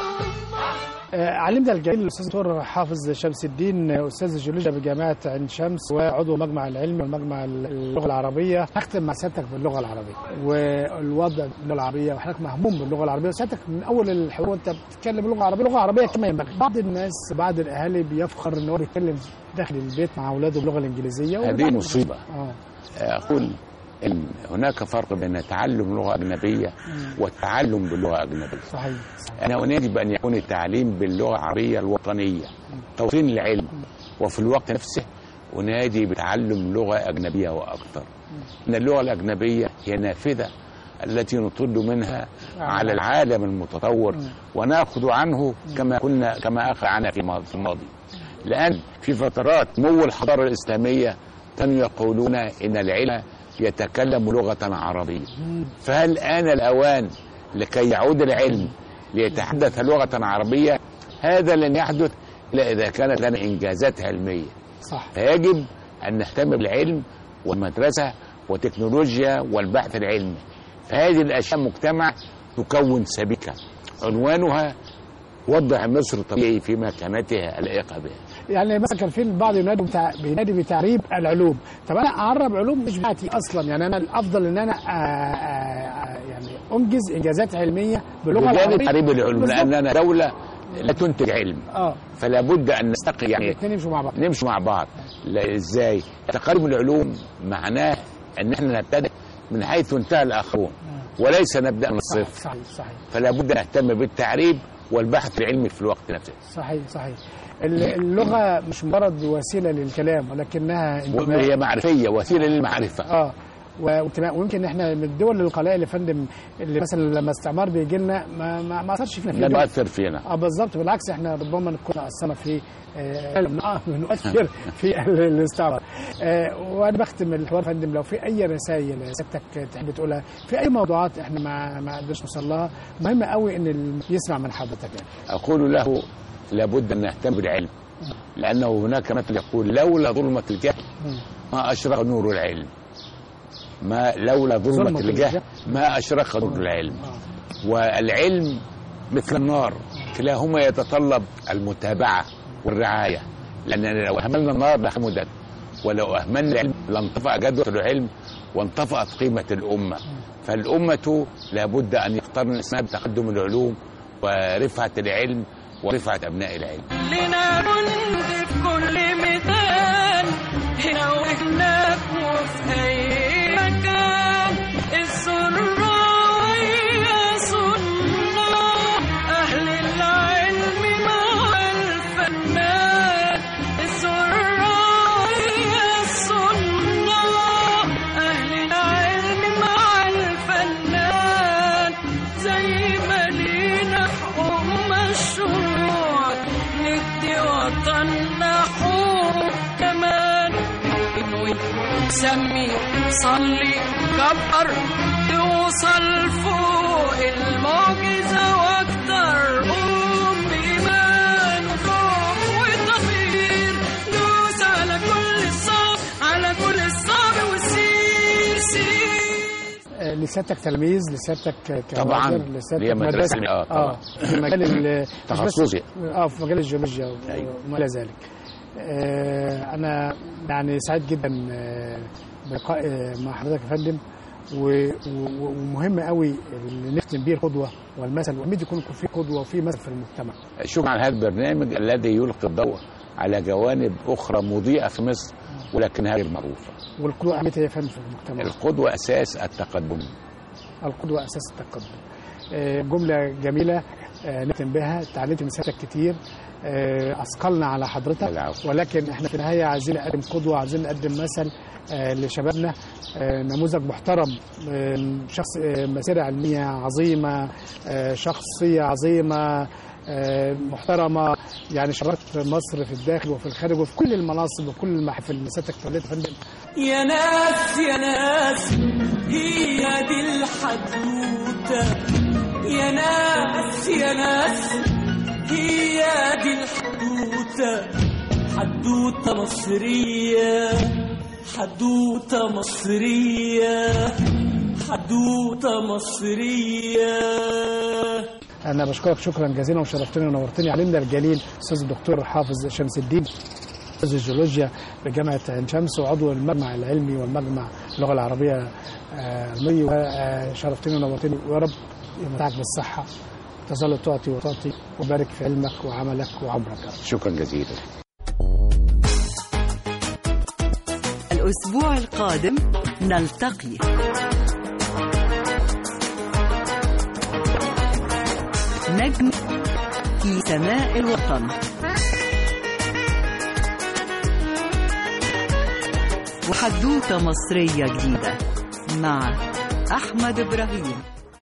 آه، علمنا الجليل الاستاذ دكتور حافظ شمس الدين آه، استاذ الجيولوجيا بجامعه عين شمس وعضو مجمع العلم والمجمع اللغه العربيه هختم مع سيادتك باللغه العربيه والوضع باللغه العربيه وحضرتك مهموم باللغه العربيه وسيادتك من اول الحوار وانت بتتكلم اللغه العربيه لغه عربيه كما ينبغي بعض الناس بعض الاهالي بيفخر ان هو بيتكلم داخل البيت مع اولاده باللغه الانجليزيه هذه وبعض- مصيبه اه اقول ان هناك فرق بين تعلم لغه اجنبيه والتعلم باللغه اجنبيه صحيح انا انادي بان يكون التعليم باللغه العربيه الوطنيه توطين العلم وفي الوقت نفسه انادي بتعلم لغه اجنبيه واكثر ان اللغه الاجنبيه هي نافذه التي نطل منها على العالم المتطور وناخذ عنه كما كنا كما اخذ عنها في الماضي- في الماضي الان في فترات نمو الحضاره الاسلاميه كانوا يقولون ان العلم يتكلم لغه عربيه فهل آن الأوان لكي يعود العلم ليتحدث لغة عربية هذا لن يحدث إلا إذا كانت لنا إنجازات علمية صح فيجب أن نهتم بالعلم والمدرسة والتكنولوجيا والبحث العلمي فهذه الأشياء مجتمع تكون سبيكة عنوانها وضع مصر طبيعي في مكانتها اللائقة بها يعني مثلا كان في البعض ينادي بتع... بينادي بتعريب العلوم طب انا اعرب علوم مش بتاعتي اصلا يعني انا الافضل ان انا آ... آ... يعني انجز انجازات علميه باللغه بجانب العربيه تعريب العلوم بالظبط. لأننا دولة لا تنتج علم اه فلا بد أن نستقي يعني الاثنين يمشوا مع بعض نمشي مع بعض لا ازاي تقارب العلوم معناه ان احنا نبتدئ من حيث انتهى الاخرون وليس نبدا من صحيح الصفر صحيح صحيح فلا بد نهتم بالتعريب والبحث العلمي في الوقت نفسه صحيح صحيح ال- اللغه مش مجرد وسيله للكلام ولكنها انتماء. هي معرفيه وسيله للمعرفه اه و- وانتماء ويمكن احنا من الدول القلائل اللي فندم اللي مثلا لما استعمار بيجي لنا ما ما ما اثرش فينا في لم الجو. يؤثر فينا اه بالظبط بالعكس احنا ربما نكون اثرنا في آه آه، نؤثر في ال- الاستعمار آه وانا بختم الحوار يا فندم لو في اي رسائل سيادتك تحب تقولها في اي موضوعات احنا ما ما قدرناش نوصل لها مهم قوي ان ال- يسمع من حضرتك يعني اقول له لابد ان نهتم بالعلم لانه هناك مثل يقول لولا ظلمه الجهل ما اشرق نور العلم ما لولا ظلمه ظلمة الجهل الجهل. ما اشرق نور العلم والعلم مثل النار كلاهما يتطلب المتابعه والرعايه لاننا لو اهملنا النار لخمدت ولو اهملنا العلم لانطفأ جدوى العلم وانطفأت قيمه الامه فالامه لابد ان يقترن اسمها بتقدم العلوم ورفعه العلم ورفعه ابناء العلم لنا جند في كل ميدان هنا وهناك وفي أي مكان السرايا سنة أهل العلم مع الفنان السرايا سنة أهل العلم مع الفنان زي ما لينا حقوق مشروع ندي وطن طنحوه كمان انوي سمي صلي كبر توصل فوق المعجزة واكتر قوم بإيمان وخوف وتطهير دوس على كل الصعب على كل الصعب والسير سير آه، لسيادتك تلميذ لسيادتك ك- طبعاً. كمهاجر، لسيادتك ليا مدرسة علمية، آه، طبعاً. اه في مجال ال- تخصصي. مش بس- اه في مجال الجيولوجيا و- وما الى ذلك آه انا يعني سعيد جدا آه، بلقاء آه، مع حضرتك يا فندم و- و- ومهم قوي اللي نختم بيه القدوه والمثل وميد يكون في قدوه وفي مثل في المجتمع شكرا على هذا البرنامج الذي يلقي الضوء على جوانب أخرى مضيئة في مصر ولكنها غير معروفة والقدوه اهميتها يا فندم في المجتمع القدوة أساس التقدم القدوة أساس التقدم آه، جملة جميلة آه، نختم بها تعلمت من سيادتك كتير آه، أثقلنا على حضرتك ولكن احنا في النهاية عايزين نقدم قدوة عايزين نقدم مثل آه، لشبابنا آه، نموذج محترم آه، شخص آه، مسيرة علمية عظيمة آه، شخصية عظيمة آه، محترمة يعني شرفت مصر في الداخل وفي الخارج وفي كل المناصب وكل المحافل اللي سيادتك توليت يا فندم يا ناس يا ناس هي دي الحدوتة يا ناس يا ناس هي دي الحدوتة حدوتة مصرية حدوتة مصرية حدوتة مصرية انا بشكرك شكرا جزيلا وشرفتني ونورتني علمنا الجليل استاذ الدكتور حافظ شمس الدين استاذ الجيولوجيا بجامعه عين شمس وعضو المجمع العلمي والمجمع اللغه العربيه آه، المي وشرفتني ونورتني ويا رب يمتعك بالصحه تظل تعطي وتعطي وبارك في علمك وعملك وعمرك شكرا جزيلا الأسبوع القادم نلتقي نجم في سماء الوطن وحدوتة مصرية جديدة مع أحمد إبراهيم